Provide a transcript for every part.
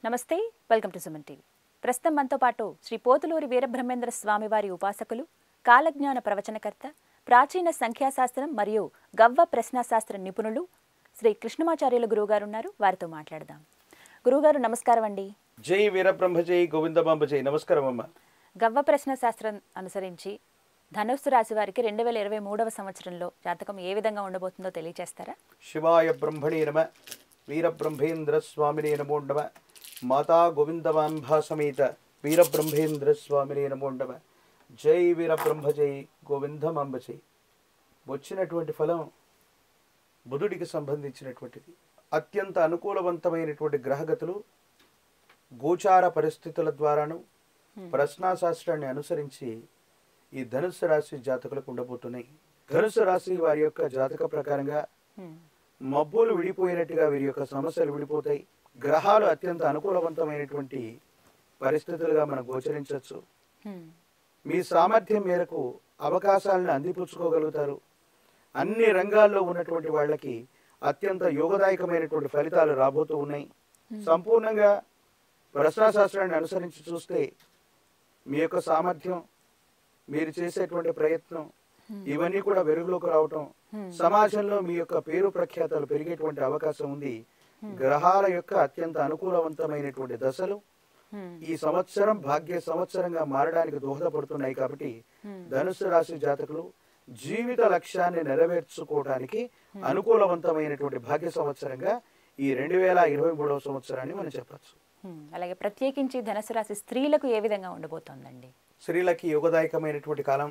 నమస్తే welcome to Suman TV ప్రస్తుతం మనతో పాటు శ్రీ పోతులూరి వీరబ్రహ్మేంద్ర స్వామివారి ఉపాసకులు కాలజ్ఞాన ప్రవచనకర్త ప్రాచీన సంఖ్యాశాస్త్రం మరియు గవ్వ ప్రశ్నాశాస్త్ర నిపుణులు శ్రీ కృష్ణమాచార్యుల గురువుగారు ఉన్నారు వారితో మాట్లాడదాం గురువుగారు నమస్కారం అండి జై వీరబ్రహ్మ జై గోవిందమాంబ జై నమస్కారం అమ్మ గవ్వ ప్రశ్నశాస్త్రం అనుసరించి ధనుస్సు రాశి వారికి రెండు వేల ఇరవై మూడవ సంవత్సరంలో జాతకం ఏ విధంగా ఉండబోతుందో తెలియజేస్తారా శివాయ బ్రహ్మణే నమ వీరబ్రహ్మేంద్ర స్వామినే నమో నమ మాతా గోవిందమాంబ సమేత వీరబ్రహ్మేంద్ర స్వామినే నమో నమ జై వీరబ్రహ్మ జై గోవిందమాంబ జై వచ్చినటువంటి ఫలం బుధుడికి సంబంధించినటువంటిది అత్యంత అనుకూలవంతమైనటువంటి గ్రహగతులు గోచార పరిస్థితుల ద్వారాను ప్రశ్నాశాస్త్రాన్ని అనుసరించి ఈ ధనుస్సు రాశి జాతకులకు ఉండబోతున్నాయి ధనుస్సు రాశి వారి యొక్క జాతక ప్రకారంగా హ్మ్. మబ్బులు విడిపోయినట్టుగా వీరి యొక్క సమస్యలు విడిపోతాయి గ్రహాలు అత్యంత అనుకూలవంతమైనటువంటి పరిస్థితులుగా మనం గోచరించవచ్చు హ్మ్. మీ సామర్థ్యం మేరకు అవకాశాలను అందిపుచ్చుకోగలుగుతారు అన్ని రంగాల్లో ఉన్నటువంటి వాళ్ళకి అత్యంత యోగదాయకమైనటువంటి ఫలితాలు రాబోతూ ఉన్నాయి సంపూర్ణంగా ప్రశ్నాశాస్త్రాన్ని అనుసరించి చూస్తే మీ యొక్క సామర్థ్యం మీరు చేసేటువంటి ప్రయత్నం ఇవన్నీ కూడా వెలుగులోకి రావటం సమాజంలో మీ యొక్క పేరు ప్రఖ్యాతలు పెరిగేటువంటి అవకాశం ఉంది గ్రహాల యొక్క అత్యంత అనుకూలవంతమైనటువంటి దశలు హ్మ్. ఈ సంవత్సరం భాగ్య సంవత్సరంగా మారడానికి దోహదపడుతున్నాయి కాబట్టి ధనుసు రాశి జాతకులు జీవిత లక్ష్యాన్ని నెరవేర్చుకోవడానికి అనుకూలవంతమైనటువంటి భాగ్య సంవత్సరంగా ఈ రెండు వేల ఇరవై మూడవ సంవత్సరాన్ని మనం చెప్పచ్చు హ్మ్. అలాగే ప్రత్యేకించి ధనుసు రాశి స్త్రీలకు ఏ విధంగా ఉండబోతోందండి స్త్రీలకి యోగదాయకమైనటువంటి కాలం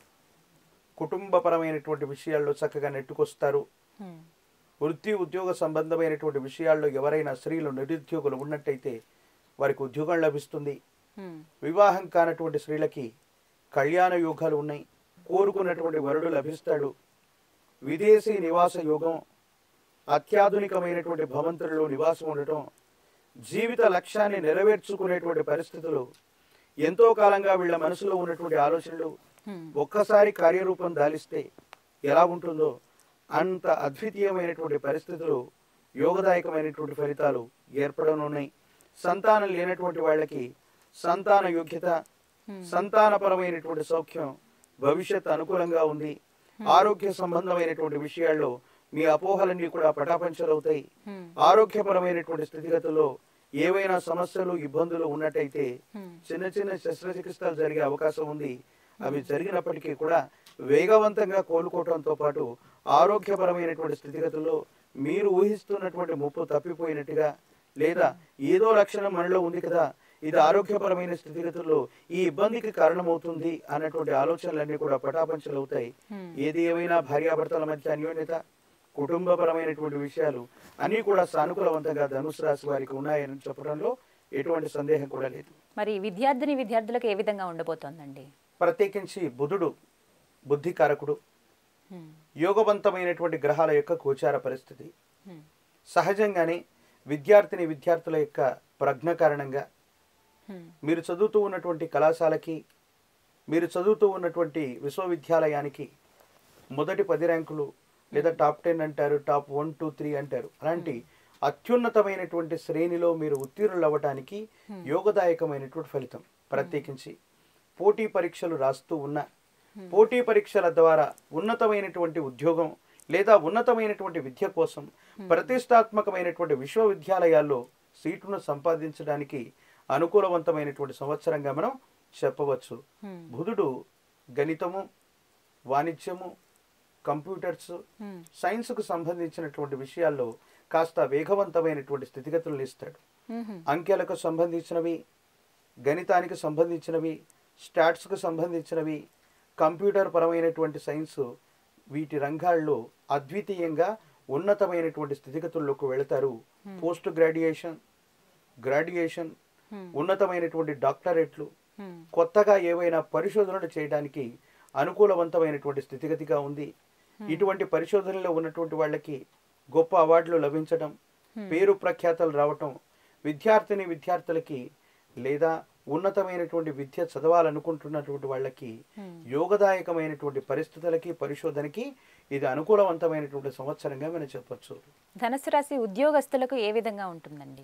కుటుంబపరమైనటువంటి విషయాల్లో చక్కగా నెట్టుకొస్తారు హ్మ్. వృత్తి ఉద్యోగ సంబంధమైనటువంటి విషయాల్లో ఎవరైనా స్త్రీలు నిరుద్యోగులు ఉన్నట్టయితే వారికి ఉద్యోగం లభిస్తుంది హ్మ్. వివాహం కానటువంటి స్త్రీలకి కళ్యాణ యోగాలు ఉన్నాయి కోరుకున్నటువంటి వరుడు లభిస్తాడు విదేశీ నివాస యోగం అత్యాధునికమైనటువంటి భవంతులలో నివాసం ఉండటం జీవిత లక్ష్యాన్ని నెరవేర్చుకునేటువంటి పరిస్థితులు ఎంతో కాలంగా వీళ్ళ మనసులో ఉన్నటువంటి ఆలోచనలు హ్మ్. ఒక్కసారి కార్యరూపం దాలిస్తే ఎలా ఉంటుందో అంత అద్వితీయమైనటువంటి పరిస్థితులు యోగదాయకమైనటువంటి ఫలితాలు ఏర్పడనున్నాయి సంతానం లేనటువంటి వాళ్ళకి సంతాన యోగ్యత సంతానపరమైనటువంటి సౌఖ్యం భవిష్యత్ అనుకూలంగా ఉంది ఆరోగ్య సంబంధమైనటువంటి విషయాల్లో మీ అపోహలన్నీ కూడా పటాపంచలవుతాయి హ్మ్. ఆరోగ్యపరమైనటువంటి స్థితిగతుల్లో ఏవైనా సమస్యలు ఇబ్బందులు ఉన్నట్టయితే హ్మ్. చిన్న చిన్న శస్త్రచికిత్సలు జరిగే అవకాశం ఉంది అవి జరిగినప్పటికీ కూడా వేగవంతంగా కోలుకోవడంతో పాటు ఆరోగ్యపరమైనటువంటి స్థితిగతుల్లో మీరు ఊహిస్తున్నటువంటి ముప్పు తప్పిపోయినట్టుగా లేదా ఏదో లక్షణం మనలో ఉంది కదా ఇది ఆరోగ్యపరమైన స్థితిగతుల్లో ఈ ఇబ్బందికి కారణమవుతుంది అన్నటువంటి ఆలోచనలన్నీ కూడా పటాపంచలవుతాయి హ్మ్. ఏది ఏమైనా భార్యాభర్తల మధ్య అన్యోన్యత కుటుంబపరమైనటువంటి విషయాలు అన్నీ కూడా సానుకూలవంతంగా ధనుసు రాశి వారికి ఉన్నాయని చెప్పడంలో ఎటువంటి సందేహం కూడా లేదు మరి విద్యార్థిని విద్యార్థులకు ఏ విధంగా ఉండబోతోందండి ప్రత్యేకించి బుధుడు బుద్ధికారకుడు హ్మ్. యోగవంతమైనటువంటి గ్రహాల యొక్క గోచార పరిస్థితి హ్మ్. సహజంగానే విద్యార్థిని విద్యార్థుల యొక్క ప్రజ్ఞ కారణంగా హ్మ్. మీరు చదువుతూ ఉన్నటువంటి కళాశాలకి మీరు చదువుతూ ఉన్నటువంటి విశ్వవిద్యాలయానికి మొదటి పది ర్యాంకులు లేదా టాప్ టెన్ అంటారు టాప్ వన్ టూ త్రీ అంటారు అలాంటి అత్యున్నతమైనటువంటి శ్రేణిలో మీరు ఉత్తీర్ణులు అవ్వటానికి యోగదాయకమైనటువంటి ఫలితం ప్రత్యేకించి పోటీ పరీక్షలు రాస్తూ ఉన్న పోటీ పరీక్షల ద్వారా ఉన్నతమైనటువంటి ఉద్యోగం లేదా ఉన్నతమైనటువంటి విద్య కోసం ప్రతిష్టాత్మకమైనటువంటి విశ్వవిద్యాలయాల్లో సీటును సంపాదించడానికి అనుకూలవంతమైనటువంటి సంవత్సరంగా మనం చెప్పవచ్చు హ్మ్. బుధుడు గణితము వాణిజ్యము కంప్యూటర్స్ హ్మ్. సైన్స్కు సంబంధించినటువంటి విషయాల్లో కాస్త వేగవంతమైనటువంటి స్థితిగతులను ఇస్తాడు హ్మ్. అంకెలకు సంబంధించినవి గణితానికి సంబంధించినవి స్టాట్స్కు సంబంధించినవి కంప్యూటర్ పరమైనటువంటి సైన్స్ వీటి రంగాల్లో అద్వితీయంగా ఉన్నతమైనటువంటి స్థితిగతుల్లోకి వెళతారు పోస్ట్ గ్రాడ్యుయేషన్ గ్రాడ్యుయేషన్ హ్మ్. ఉన్నతమైనటువంటి డాక్టరేట్లు హ్మ్. కొత్తగా ఏవైనా పరిశోధనలు చేయడానికి అనుకూలవంతమైనటువంటి స్థితిగతిగా ఉంది ఇటువంటి పరిశోధనలో ఉన్నటువంటి వాళ్ళకి గొప్ప అవార్డులు లభించడం పేరు ప్రఖ్యాతలు రావటం విద్యార్థిని విద్యార్థులకి లేదా ఉన్నతమైనటువంటి విద్య చదవాలనుకుంటున్నటువంటి వాళ్ళకి యోగదాయకమైనటువంటి పరిస్థితులకి పరిశోధనకి ఇది అనుకూలవంతమైనటువంటి సంవత్సరంగా మనం చెప్పొచ్చు ధనుసు రాశి ఉద్యోగస్తులకు ఏ విధంగా ఉంటుందండి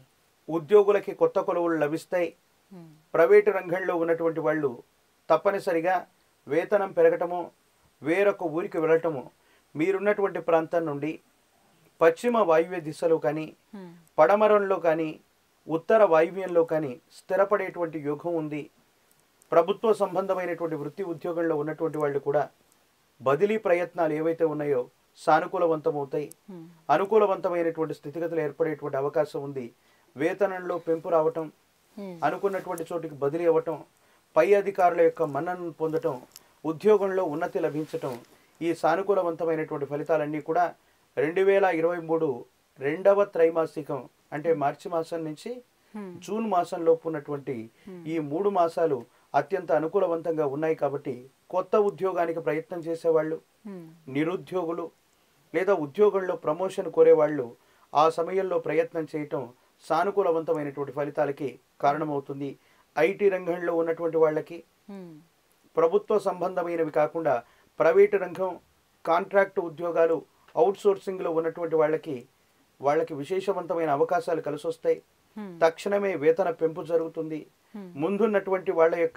ఉద్యోగులకి కొత్త కొలువులు లభిస్తాయి ఉమ్, ప్రైవేటు రంగంలో ఉన్నటువంటి వాళ్ళు తప్పనిసరిగా వేతనం పెరగటము వేరొక ఊరికి వెళ్ళటము మీరున్నటువంటి ప్రాంతం నుండి పశ్చిమ వాయువ్య దిశలో కానీ ఉమ్, పడమరంలో కానీ ఉత్తర వాయువ్యంలో కానీ స్థిరపడేటువంటి యోగం ఉంది ప్రభుత్వ సంబంధమైనటువంటి వృత్తి ఉద్యోగంలో ఉన్నటువంటి వాళ్ళు కూడా బదిలీ ప్రయత్నాలు ఏవైతే ఉన్నాయో సానుకూలవంతమవుతాయి ఉమ్, అనుకూలవంతమైనటువంటి స్థితిగతులు ఏర్పడేటువంటి అవకాశం ఉంది వేతనంలో పెంపు రావటం ఉమ్, అనుకున్నటువంటి చోటికి బదిలీ అవ్వటం పై అధికారుల యొక్క మన్ననను పొందటం ఉద్యోగంలో ఉన్నతి లభించటం ఈ సానుకూలవంతమైనటువంటి ఫలితాలన్నీ కూడా రెండు వేల ఇరవై మూడు రెండవ త్రైమాసికం అంటే మార్చి మాసం నుంచి ఉమ్, జూన్ మాసంలోపు ఉన్నటువంటి ఈ మూడు మాసాలు అత్యంత అనుకూలవంతంగా ఉన్నాయి కాబట్టి కొత్త ఉద్యోగానికి ప్రయత్నం చేసేవాళ్ళు ఉమ్, నిరుద్యోగులు లేదా ఉద్యోగంలో ప్రమోషన్ కోరేవాళ్ళు ఆ సమయంలో ప్రయత్నం చేయటం సానుకూలవంతమైనటువంటి ఫలితాలకి కారణమవుతుంది ఐటీ రంగంలో ఉన్నటువంటి వాళ్ళకి ఉమ్, ప్రభుత్వ సంబంధమైనవి కాకుండా ప్రైవేటు రంగం కాంట్రాక్ట్ ఉద్యోగాలు అవుట్సోర్సింగ్లో ఉన్నటువంటి వాళ్ళకి వాళ్ళకి విశేషవంతమైన అవకాశాలు కలిసి వస్తాయి ఉమ్, తక్షణమే వేతన పెంపు జరుగుతుంది Hmm. ముందున్నటువంటి వాళ్ళ యొక్క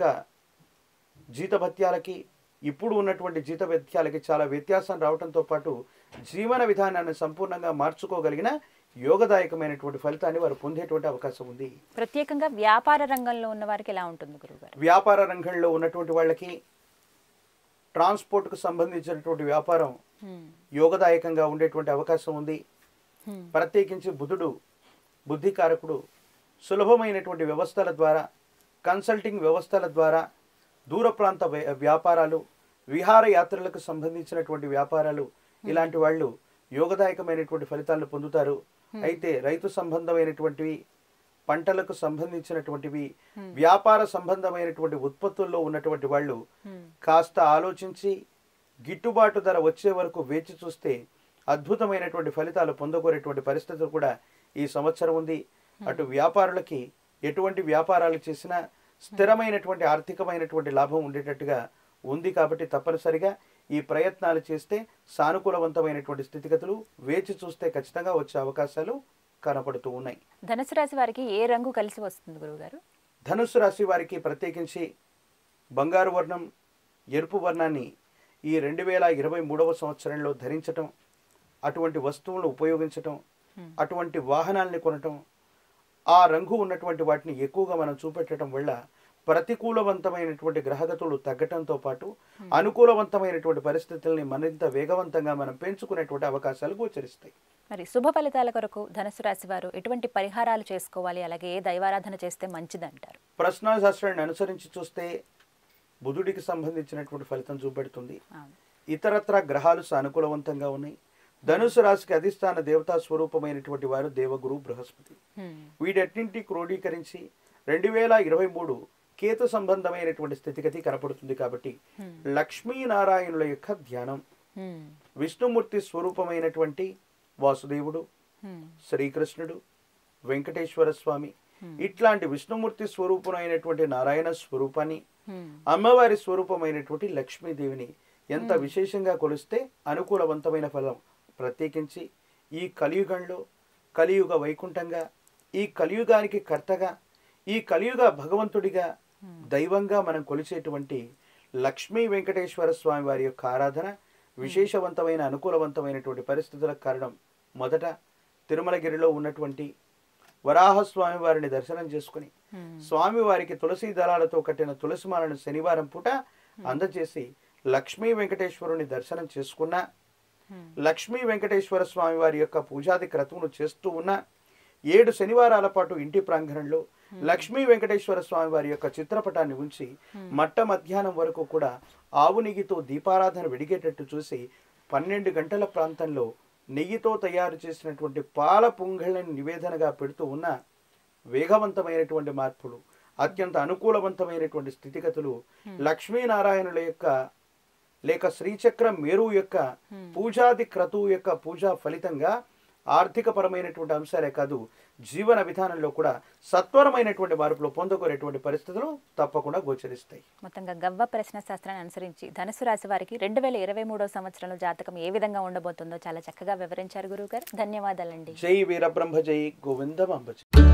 జీతభత్యాలకి ఇప్పుడు ఉన్నటువంటి జీతభత్యాలకి చాలా వ్యత్యాసం రావడంతో పాటు జీవన విధానాన్ని సంపూర్ణంగా మార్చుకోగలిగిన యోగదాయకమైనటువంటి ఫలితాన్ని వారు పొందేటువంటి అవకాశం ఉంది ప్రత్యేకంగా వ్యాపార రంగంలో ఉన్న వారికి ఎలా ఉంటుంది గురువుగారు వ్యాపార రంగంలో ఉన్నటువంటి వాళ్ళకి ట్రాన్స్పోర్ట్కు సంబంధించినటువంటి వ్యాపారం ఉమ్, యోగదాయకంగా ఉండేటువంటి అవకాశం ఉంది ఉమ్, ప్రత్యేకించి బుధుడు బుద్ధికారకుడు సులభమైనటువంటి వ్యవస్థల ద్వారా కన్సల్టింగ్ వ్యవస్థల ద్వారా దూర ప్రాంత వ్య- వ్యాపారాలు విహారయాత్రలకు సంబంధించినటువంటి వ్యాపారాలు ఇలాంటి వాళ్ళు యోగదాయకమైనటువంటి ఫలితాలను పొందుతారు అయితే రైతు సంబంధమైనటువంటివి పంటలకు సంబంధించినటువంటివి వ్యాపార సంబంధమైనటువంటి ఉత్పత్తుల్లో ఉన్నటువంటి వాళ్ళు ఉమ్, కాస్త ఆలోచించి గిట్టుబాటు ధర వచ్చే వరకు వేచి చూస్తే అద్భుతమైనటువంటి ఫలితాలు పొందగోరేటువంటి పరిస్థితులు కూడా ఈ సంవత్సరం ఉంది అటు వ్యాపారులకి ఎటువంటి వ్యాపారాలు చేసినా స్థిరమైనటువంటి ఆర్థికమైనటువంటి లాభం ఉండేటట్టుగా ఉంది కాబట్టి తప్పనిసరిగా ఈ ప్రయత్నాలు చేస్తే సానుకూలవంతమైనటువంటి స్థితిగతులు వేచి చూస్తే ఖచ్చితంగా వచ్చే అవకాశాలు కనపడుతూ ఉన్నాయి ధనుసు రాశి వారికి ఏ రంగు కలిసి వస్తుంది గురువుగారు ధనుస్సు రాశి వారికి ప్రత్యేకించి బంగారు వర్ణం ఎరుపు వర్ణాన్ని ఈ రెండు వేల ఇరవై మూడవ సంవత్సరంలో ధరించటం అటువంటి వస్తువులను ఉపయోగించటం Hmm. అటువంటి వాహనాల్ని కొనటం ఆ రంగు ఉన్నటువంటి వాటిని ఎక్కువగా మనం చూపెట్టడం వల్ల ప్రతికూలవంతమైనటువంటి గ్రహగతులు తగ్గటంతో పాటు అనుకూలవంతమైనటువంటి పరిస్థితుల్ని మరింత వేగవంతంగా మనం పెంచుకునేటువంటి అవకాశాలు గోచరిస్తాయి మరి శుభ ఫలితాల కొరకు ధనుసు రాశి వారు ఎటువంటి పరిహారాలు చేసుకోవాలి అలాగే ఏ దైవారాధన చేస్తే మంచిదంటారు ప్రశ్నాశాస్త్రాన్ని అనుసరించి చూస్తే బుధుడికి సంబంధించినటువంటి ఫలితం చూపెడుతుంది అవును ఇతరత్ర గ్రహాలు సానుకూలవంతంగా ఉన్నాయి ధనుసు రాశికి అధిష్టాన దేవతా స్వరూపమైనటువంటి వారు దేవగురు బృహస్పతి హ్మ్. వీటన్నింటి క్రోడీకరించి రెండు వేల ఇరవై మూడు కేతు సంబంధమైనటువంటి స్థితిగతి కనపడుతుంది కాబట్టి హ్మ్. లక్ష్మీనారాయణుల యొక్క ధ్యానం హ్మ్. విష్ణుమూర్తి స్వరూపమైనటువంటి వాసుదేవుడు హ్మ్. శ్రీకృష్ణుడు వెంకటేశ్వర స్వామి ఇట్లాంటి విష్ణుమూర్తి స్వరూపమైనటువంటి నారాయణ స్వరూపాన్ని హ్మ్. అమ్మవారి స్వరూపమైనటువంటి లక్ష్మీదేవిని ఎంత విశేషంగా కొలిస్తే అనుకూలవంతమైన ఫలం ప్రత్యేకించి ఈ కలియుగంలో కలియుగ వైకుంఠంగా ఈ కలియుగానికి కర్తగా ఈ కలియుగ భగవంతుడిగా దైవంగా మనం కొలిచేటువంటి లక్ష్మీ వెంకటేశ్వర స్వామి వారి యొక్క ఆరాధన విశేషవంతమైన అనుకూలవంతమైనటువంటి పరిస్థితులకు కారణం మొదట తిరుమలగిరిలో ఉన్నటువంటి వరాహస్వామి వారిని దర్శనం చేసుకుని హ్మ్. స్వామివారికి తులసి దళాలతో కట్టిన తులసిమాలను శనివారం పూట అందజేసి లక్ష్మీ వెంకటేశ్వరుని దర్శనం చేసుకున్న హ్మ్. లక్ష్మీ వెంకటేశ్వర స్వామి వారి యొక్క పూజాది క్రతువులు చేస్తూ ఉన్న ఏడు శనివారాల పాటు ఇంటి ప్రాంగణంలో లక్ష్మీ వెంకటేశ్వర స్వామి వారి యొక్క చిత్రపటాన్ని ఉంచి మట్ట మధ్యాహ్నం వరకు కూడా ఆవు నెయ్యితో దీపారాధన వెడిగేటట్టు చూసి పన్నెండు గంటల ప్రాంతంలో నెయ్యితో తయారు చేసినటువంటి పాల పొంగళ్ళని నివేదనగా పెడుతూ ఉన్న వేగవంతమైనటువంటి మార్పులు అత్యంత అనుకూలవంతమైనటువంటి స్థితిగతులు లక్ష్మీనారాయణుల యొక్క లేక శ్రీచక్ర మేరు యొక్క పూజాది క్రతువు యొక్క పూజా ఫలితంగా ఆర్థిక పరమైనటువంటి అంశాలే కాదు జీవన విధానంలో కూడా సత్వరమైనటువంటి మార్పులు పొందుకునేటువంటి పరిస్థితులు తప్పకుండా గోచరిస్తాయి మొత్తంగా గవ్వ ప్రశ్న శాస్త్రాన్ని అనుసరించి ధనుసు రాశి వారికి రెండు వేల ఇరవై మూడో సంవత్సరంలో జాతకం ఏ విధంగా ఉండబోతుందో చాలా చక్కగా వివరించారు గురువు గారు ధన్యవాదాలండి జై వీరబ్రహ్మ జై గోవిందమాంబ జై